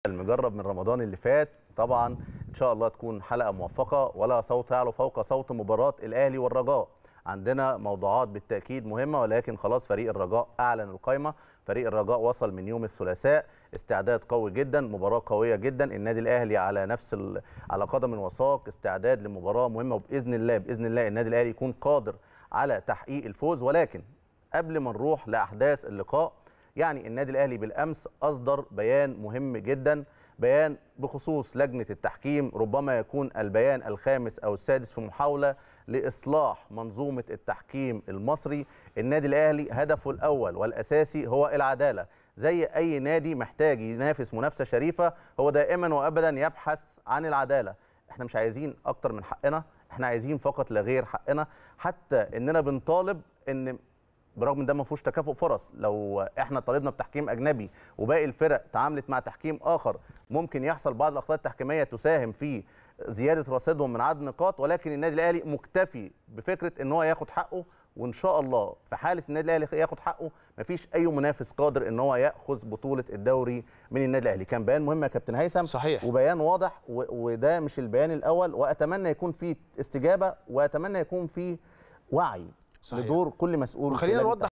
المجرب من رمضان اللي فات طبعا ان شاء الله تكون حلقه موفقه ولا صوت يعلو فوق صوت مباراه الاهلي والرجاء عندنا موضوعات بالتاكيد مهمه ولكن خلاص فريق الرجاء اعلن القائمه فريق الرجاء وصل من يوم الثلاثاء استعداد قوي جدا مباراه قويه جدا النادي الاهلي على نفس ال... على قدم وساق استعداد لمباراه مهمه وباذن الله باذن الله النادي الاهلي يكون قادر على تحقيق الفوز ولكن قبل ما نروح لاحداث اللقاء يعني النادي الاهلي بالامس اصدر بيان مهم جدا بيان بخصوص لجنه التحكيم ربما يكون البيان الخامس او السادس في محاوله لاصلاح منظومه التحكيم المصري النادي الاهلي هدفه الاول والاساسي هو العداله زي اي نادي محتاج ينافس منافسه شريفه هو دائما وابدا يبحث عن العداله احنا مش عايزين اكتر من حقنا احنا عايزين فقط لا غير حقنا حتى اننا بنطالب ان برغم ان ده ما فيهوش تكافؤ فرص لو احنا طالبنا بتحكيم اجنبي وباقي الفرق تعاملت مع تحكيم اخر ممكن يحصل بعض الاخطاء التحكيميه تساهم في زياده رصيدهم من عدد النقاط ولكن النادي الاهلي مكتفي بفكره ان هو ياخد حقه وان شاء الله في حاله النادي الاهلي ياخد حقه مفيش اي منافس قادر ان هو ياخذ بطوله الدوري من النادي الاهلي كان بيان مهم يا كابتن هيثم صحيح. وبيان واضح و- وده مش البيان الاول واتمنى يكون فيه استجابه واتمنى يكون فيه وعي صحيح. لدور كل مسؤول في وخلينا لجنة نوضح